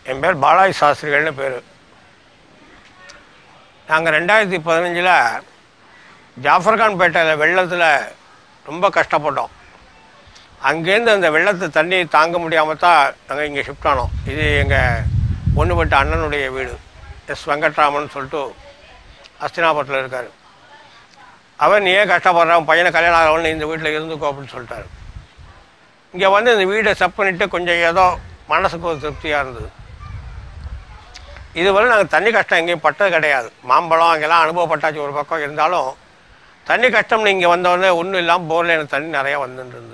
என் பேர் பாலாஜி சாஸ்திரிகள்னு பேர் நாங்கள் ரெண்டாயிரத்தி பதினஞ்சில் ஜாஃபர்கான் பேட்டையில் வெள்ளத்தில் ரொம்ப கஷ்டப்பட்டோம் அங்கேருந்து அந்த வெள்ளத்தை தண்ணி தாங்க முடியாமல் தான் நாங்கள் இங்கே ஷிஃப்ட் ஆனோம் இது எங்கள் ஒன்றுபட்ட அண்ணனுடைய வீடு எஸ் வெங்கட்ராமன் சொல்லிட்டு அஸ்தினாபுரத்தில் இருக்கார் அவர் நீ ஏன் கஷ்டப்படுற உன் பையனை கல்யாணம் ஆகலன்னு இந்த வீட்டில் இருந்துக்கோ அப்படின்னு சொல்லிட்டாரு இங்கே வந்து இந்த வீடை செப் பண்ணிவிட்டு கொஞ்சம் ஏதோ மனசுக்கு ஒரு திருப்தியாக இருந்தது இதுவரை நாங்கள் தண்ணி கஷ்டம் எங்கேயும் பட்டது கிடையாது மாம்பழம் அங்கெல்லாம் அனுபவப்பட்டாச்சு ஒரு பக்கம் இருந்தாலும் தண்ணி கஷ்டம்னு இங்கே வந்தவொடனே ஒன்றும் இல்லாமல் போரில் எனக்கு தண்ணி நிறையா வந்துட்டு இருந்தது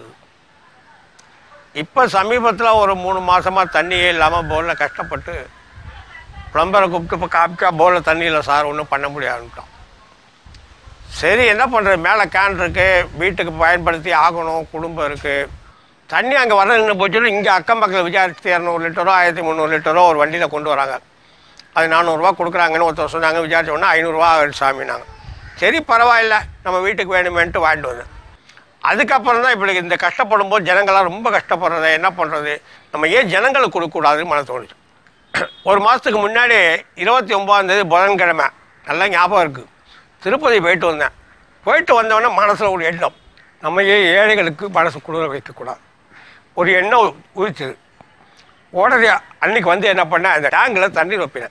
இப்போ சமீபத்தில் ஒரு மூணு மாதமாக தண்ணியே இல்லாமல் போரில் கஷ்டப்பட்டு ப்ளம்பரை கூப்பிட்டு இப்போ காமிச்சா போரில் தண்ணி இல்லை சார் ஒன்றும் பண்ண முடியாதுன்ட்டோம் சரி என்ன பண்ணுறது மேலே கேன் இருக்குது வீட்டுக்கு பயன்படுத்தி ஆகணும் குடும்பம் இருக்குது தண்ணி அங்கே வர நின்று போச்சுட்டு இங்கே அக்கம் பக்கத்தில் விசாரிச்சு இரநூறு லிட்டரோ ஆயிரத்தி முந்நூறு லிட்டரோ ஒரு வண்டியில் கொண்டு வராங்க அது நானூறுரூவா கொடுக்குறாங்கன்னு ஒருத்தர் சொன்னாங்க விசாரிச்ச உடனே ஐநூறுரூவா சாமினாங்க சரி பரவாயில்ல நம்ம வீட்டுக்கு வேணுமேன்ட்டு வாங்கிட்டு வந்தேன் அதுக்கப்புறம் தான் இப்படி இந்த கஷ்டப்படும் போது ஜனங்களாம் ரொம்ப கஷ்டப்படுறத என்ன பண்ணுறது நம்ம ஏன் ஜனங்களுக்கு கொடுக்கக்கூடாதுன்னு மன தோணுச்சு ஒரு மாதத்துக்கு முன்னாடி இருபத்தி ஒம்பதாந்தேதி புதன்கிழமை நல்லா ஞாபகம் இருக்குது திருப்பதி போயிட்டு வந்தேன் போயிட்டு வந்தவொடனே மனசில் ஒரு எண்ணம் நம்ம ஏன் ஏழைகளுக்கு மனசு குளிர வைக்கக்கூடாது ஒரு எண்ணம் உதிச்சுது உடனே அன்னைக்கு வந்து என்ன பண்ணேன் அந்த டேங்கில் தண்ணி வைப்பினேன்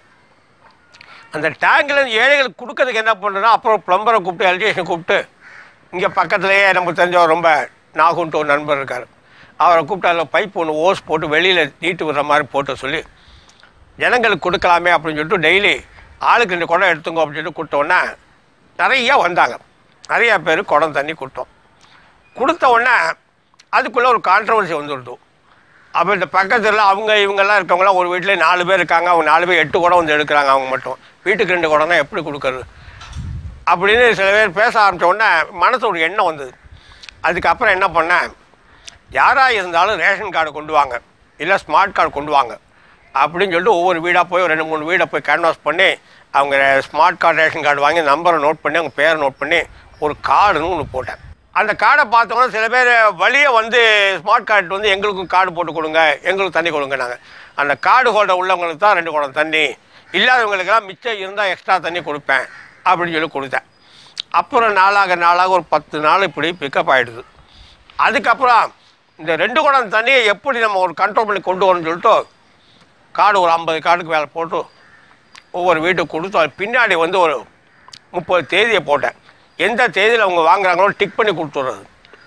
அந்த டேங்கில் ஏழைகளுக்கு கொடுக்கறதுக்கு என்ன பண்ணுறேன்னா அப்புறம் ப்ளம்பரை கூப்பிட்டு எலக்ட்ரிஷியனை கூப்பிட்டு இங்கே பக்கத்துலேயே நமக்கு தெரிஞ்ச ரொம்ப நாகுன்ட்டு ஒரு நண்பர் இருக்கார் அவரை கூப்பிட்டு அதில் பைப் ஒன்று ஓஸ் போட்டு வெளியில் நீட்டு விடுற மாதிரி போட்டு சொல்லி ஜனங்களுக்கு கொடுக்கலாமே அப்படின்னு சொல்லிட்டு டெய்லி ஆளுக்கு ரெண்டு குடம் எடுத்துங்க அப்படின்னு சொல்லிட்டு கொடுத்தோன்னே நிறைய வந்தாங்க நிறைய பேர் குடம் தண்ணி கொடுத்தோம் கொடுத்த உடனே அதுக்குள்ளே ஒரு கான்ட்ரவர்சி வந்துடுது அப்போ இந்த பக்கத்தில் அவங்க இவங்கெல்லாம் இருக்கவங்களாம் ஒரு வீட்டில் நாலு பேர் இருக்காங்க அவங்க நாலு பேர் எட்டு குடம் வந்து எடுக்கிறாங்க அவங்க மட்டும் வீட்டுக்கு ரெண்டு குடம்னா எப்படி கொடுக்கறது அப்படின்னு சில பேர் பேச ஆரம்பித்த உடனே மனசு ஒரு எண்ணம் வந்தது அதுக்கப்புறம் என்ன பண்ணேன் யாராக இருந்தாலும் ரேஷன் கார்டு கொண்டு வாங்க இல்லை ஸ்மார்ட் கார்டு கொண்டு வாங்க அப்படின்னு சொல்லிட்டு ஒவ்வொரு வீடாக போய் ஒரு ரெண்டு மூணு வீடை போய் கேன்வாஸ் பண்ணி அவங்க ஸ்மார்ட் கார்டு ரேஷன் கார்டு வாங்கி நம்பரை நோட் பண்ணி அவங்க பேரை நோட் பண்ணி ஒரு கார்டுன்னு ஒன்று போட்டேன் அந்த கார்டை பார்த்தோன்னா சில பேர் வழியே வந்து ஸ்மார்ட் கார்டு வந்து எங்களுக்கும் கார்டு போட்டு கொடுங்க எங்களுக்கு தண்ணி கொடுங்க நாங்கள் அந்த கார்டு ஹோல்டர் உள்ளவங்களுக்கு தான் ரெண்டு குடம் தண்ணி இல்லாதவங்களுக்கெல்லாம் மிச்சம் இருந்தால் எக்ஸ்ட்ரா தண்ணி கொடுப்பேன் அப்படின்னு சொல்லி கொடுத்தேன் அப்புறம் நாளாக நாளாக ஒரு பத்து நாள் இப்படி பிக்கப் ஆகிடுது அதுக்கப்புறம் இந்த ரெண்டு குடம் தண்ணியை எப்படி நம்ம ஒரு கண்ட்ரோல் பண்ணி கொண்டு வரணும்னு சொல்லிட்டு கார்டு ஒரு ஐம்பது கார்டுக்கு மேலே போட்டு ஒவ்வொரு வீட்டுக்கு கொடுத்து அது பின்னாடி வந்து ஒரு முப்பது தேதியை போட்டேன் எந்த தேதியில் அவங்க வாங்குறாங்களோ டிக் பண்ணி கொடுத்துட்றது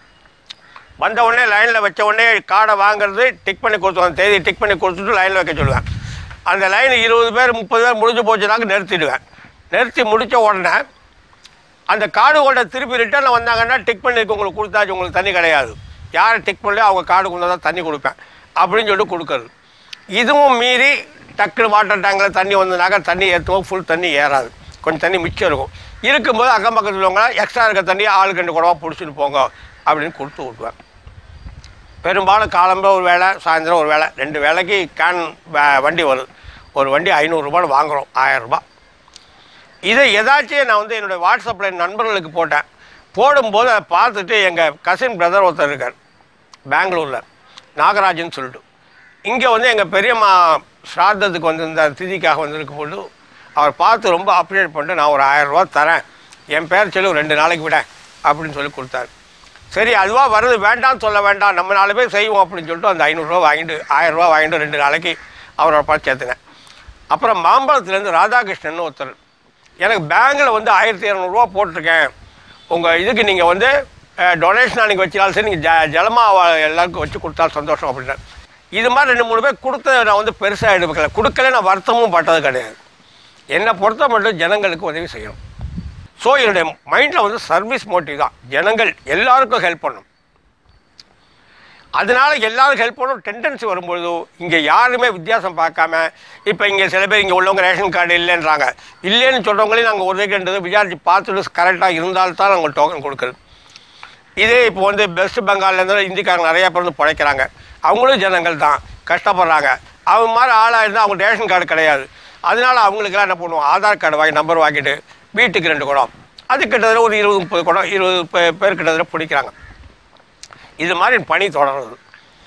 வந்த உடனே லைனில் வச்ச உடனே கார்டை வாங்குறது டிக் பண்ணி கொடுத்துருவேன் தேதி டிக் பண்ணி கொடுத்துட்டு லைனில் வைக்க சொல்லுவேன் அந்த லைன் இருபது பேர் முப்பது பேர் முடிஞ்சு போச்சுனாக்க நிறுத்திடுவேன் நிறுத்தி முடித்த உடனே அந்த கார்டு ஹோல்டர் திருப்பி ரிட்டர்னில் வந்தாங்கன்னா டிக் பண்ணி உங்களுக்கு கொடுத்தாச்சு உங்களுக்கு தண்ணி கிடையாது யாரை டிக் பண்ணலையோ அவங்க கார்டு கொண்டு தான் தண்ணி கொடுப்பேன் அப்படின்னு சொல்லிட்டு கொடுக்கறது இதுவும் மீறி டக்குனு வாட்டர் டேங்கில் தண்ணி வந்ததுனாக்கா தண்ணி ஏற்றுவோம் ஃபுல் தண்ணி ஏறாது கொஞ்சம் தண்ணி மிச்சம் இருக்கும் இருக்கும்போது அக்கம் பக்கத்தில் உள்ளவங்க எக்ஸ்ட்ரா இருக்க தண்ணியை ஆளுக்கு ரெண்டு குடவா பிடிச்சிட்டு போங்க அப்படின்னு கொடுத்து விட்டுவேன் பெரும்பாலும் காலம்புற ஒரு வேளை சாயந்தரம் ஒரு வேளை ரெண்டு வேளைக்கு கேன் வ- வண்டி வருது ஒரு வண்டி ஐநூறுரூபான்னு வாங்குகிறோம் ஆயரரூபா இதை ஏதாச்சும் நான் வந்து என்னுடைய வாட்ஸ்அப்பில் என் நண்பர்களுக்கு போட்டேன் போடும்போது அதை பார்த்துட்டு எங்கள் கசின் பிரதர் ஒருத்தர் இருக்கார் பெங்களூரில் நாகராஜன் சொல்லிட்டு இங்கே வந்து எங்கள் பெரியம்மா ஸ்ராத்தத்துக்கு வந்திருந்த திதிக்காக வந்திருக்கும் போது அவர் பார்த்து ரொம்ப அப்ரிஷியேட் பண்ணிட்டு நான் ஒரு ஆயரரூவா தரேன் என் பேர் சொல்லி ஒரு ரெண்டு நாளைக்கு விட அப்படின்னு சொல்லி கொடுத்தாரு சரி அதுவாக வருது வேண்டாம்னு சொல்ல வேண்டாம் நம்ம நாலு பேர் செய்வோம் அப்படின்னு சொல்லிட்டு அந்த ஐநூறுரூவா வாங்கிட்டு ஆயிரரூவா வாங்கிட்டு ரெண்டு நாளைக்கு அவரோட பார்த்து சேர்த்துனேன் அப்புறம் மாம்பழத்துலேருந்து ராதாகிருஷ்ணன் ஒருத்தர் எனக்கு பேங்கில் வந்து ஆயிரத்தி இரநூறுவா போட்டிருக்கேன் உங்கள் இதுக்கு நீங்கள் வந்து டொனேஷனாக நீங்கள் வச்சாலும் சரி நீங்கள் ஜ ஜலமாக எல்லாருக்கும் வச்சு கொடுத்தாலும் சந்தோஷம் அப்படின்னாரு இது மாதிரி ரெண்டு மூணு பேர் கொடுத்த நான் வந்து பெருசாக எடுக்கல கொடுக்கல நான் வருத்தமும் பட்டது கிடையாது என்னை பொறுத்த மட்டும் ஜனங்களுக்கு உதவி செய்யணும் ஸோ என்னுடைய மைண்டில் வந்து சர்வீஸ் மோட்டிவ் தான் ஜனங்கள் எல்லாருக்கும் ஹெல்ப் பண்ணணும் அதனால எல்லாரும் ஹெல்ப் பண்ணணும் டெண்டன்சி வரும்பொழுது இங்கே யாருமே வித்தியாசம் பார்க்காம இப்போ இங்கே சில பேர் இங்கே உள்ளவங்க ரேஷன் கார்டு இல்லைன்றாங்க இல்லைன்னு சொல்கிறவங்களையும் நாங்கள் ஒரு ரெண்டு விசாரித்து பார்த்துட்டு கரெக்டாக இருந்தால்தான் நாங்கள் டோக்கன் கொடுக்குறது இதே இப்போ வந்து வெஸ்ட் பெங்கால்லேருந்து இந்திக்காரங்க நிறைய பேர் வந்து பிழைக்கிறாங்க அவங்களும் ஜனங்கள் தான் கஷ்டப்படுறாங்க அவங்க மாதிரி ஆளாக இருந்தால் அவங்க ரேஷன் கார்டு கிடையாது அதனால அவங்களுக்கெல்லாம் என்ன பண்ணுவோம் ஆதார் கார்டு வாங்கி நம்பர் வாங்கிட்டு வீட்டுக்கு ரெண்டு குடம் அது கிட்டத்தட்ட ஒரு இருபது முப்பது குடம் இருபது பே- பேர் கிட்டத்தட்ட பிடிக்கிறாங்க இது மாதிரி பணி தொடருது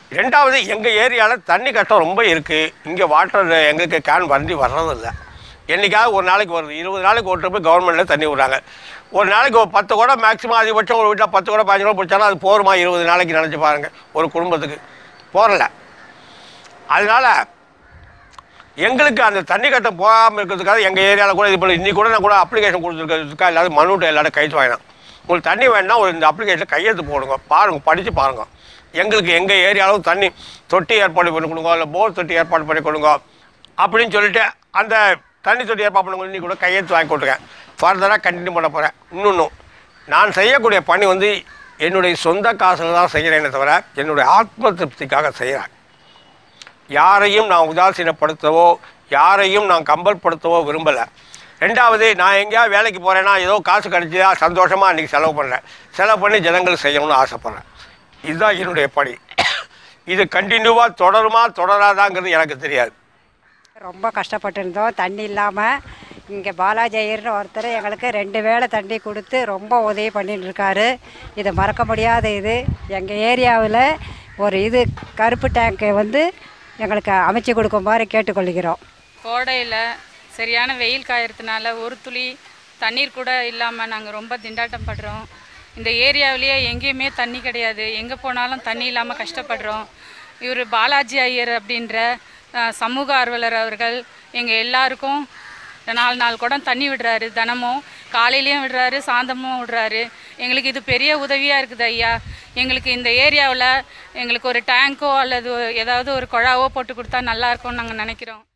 ரெண்டாவது எங்கள் ஏரியாவில் தண்ணி கஷ்டம் ரொம்ப இருக்குது இங்கே வாட்டர் எங்களுக்கு கேன் வண்டி வர்றதில்ல என்றைக்காவது ஒரு நாளைக்கு வருது இருபது நாளைக்கு ஒரு ட்ரிப்பு கவர்மெண்ட்டில் தண்ணி விட்றாங்க ஒரு நாளைக்கு ஒரு பத்து கூட மேக்ஸிமம் அதிகபட்சம் ஒரு வீட்டில் பத்து கூட பதினஞ்சு கூட பிடிச்சாலும் அது போருமா இருபது நாளைக்கு நினச்சி பாருங்கள் ஒரு குடும்பத்துக்கு போகிறல அதனால் எங்களுக்கு அந்த தண்ணி கட்டம் போகாமல் இருக்கிறதுக்காக எங்கள் ஏரியாவில் கூட இது பண்ணி இன்னைக்கு கூட நான் கூட அப்ளிகேஷன் கொடுத்துருக்கிறதுக்காக எல்லாரும் மனுட்ட எல்லாரும் கைத்து வாங்கினோம் உங்களுக்கு தண்ணி வேணும்னா ஒரு இந்த அப்ளிகேஷன் கையெழுத்து போடுங்க பாருங்க படித்து பாருங்க எங்களுக்கு எங்கள் ஏரியாவில் தண்ணி தொட்டி ஏற்பாடு பண்ணி கொடுங்க இல்லை போர் தொட்டி ஏற்பாடு பண்ணி கொடுங்க அப்படின்னு சொல்லிட்டு அந்த தண்ணி தொட்டி ஏற்பாடு பண்ண இன்னைக்கு கூட கையெழுத்து வாங்கி கொடுத்துருக்கேன் ஃபர்தராக கண்டினியூ பண்ண போகிறேன் இன்னொன்றும் நான் செய்யக்கூடிய பணி வந்து என்னுடைய சொந்த காசில் தான் செய்கிறேனே தவிர என்னுடைய ஆத்ம திருப்திக்காக செய்கிறேன் யாரையும் நான் உதாசீனப்படுத்தவோ யாரையும் நான் கம்பல்படுத்தவோ விரும்பலை ரெண்டாவது நான் எங்கேயாவது வேலைக்கு போகிறேன்னா ஏதோ காசு கிடைச்சதா சந்தோஷமாக அன்றைக்கி செலவு பண்ணுறேன் செலவு பண்ணி ஜனங்களுக்கு செய்யணும்னு ஆசைப்பட்றேன் இதுதான் என்னுடைய பணி இது கண்டினியூவாக தொடருமா தொடராதாங்கிறது எனக்கு தெரியாது ரொம்ப கஷ்டப்பட்டு இருந்தோம் தண்ணி இல்லாமல் இங்கே பாலாஜி ஐயர்னு ஒருத்தர் எங்களுக்கு ரெண்டு வேளை தண்ணி கொடுத்து ரொம்ப உதவி பண்ணிட்டு இருக்காரு இது மறக்க முடியாத இது எங்கள் ஏரியாவில் ஒரு இது கருப்பு டேங்கை வந்து எங்களுக்கு அமைச்சு கொடுக்குமாறு கேட்டுக்கொள்கிறோம் கோடையில் சரியான வெயில் காயறதுனால ஒரு துளி தண்ணீர் கூட இல்லாமல் நாங்கள் ரொம்ப திண்டாட்டம் படுறோம் இந்த ஏரியாவிலேயே எங்கேயுமே தண்ணி கிடையாது எங்கே போனாலும் தண்ணி இல்லாமல் கஷ்டப்படுறோம் இவர் பாலாஜி ஐயர் அப்படின்ற அஹ், சமூக ஆர்வலர் அவர்கள் எங்கள் எல்லாருக்கும் நாலு நாலு குடம் தண்ணி விடுறாரு தினமும் காலையிலையும் விடுறாரு சாயந்தரமும் விடுறாரு எங்களுக்கு இது பெரிய உதவியாக இருக்குது ஐயா எங்களுக்கு இந்த ஏரியாவில் எங்களுக்கு ஒரு டேங்கோ அல்லது ஏதாவது ஒரு குழாவோ போட்டு கொடுத்தா நல்லா இருக்கும்னு நாங்கள் நினைக்கிறோம்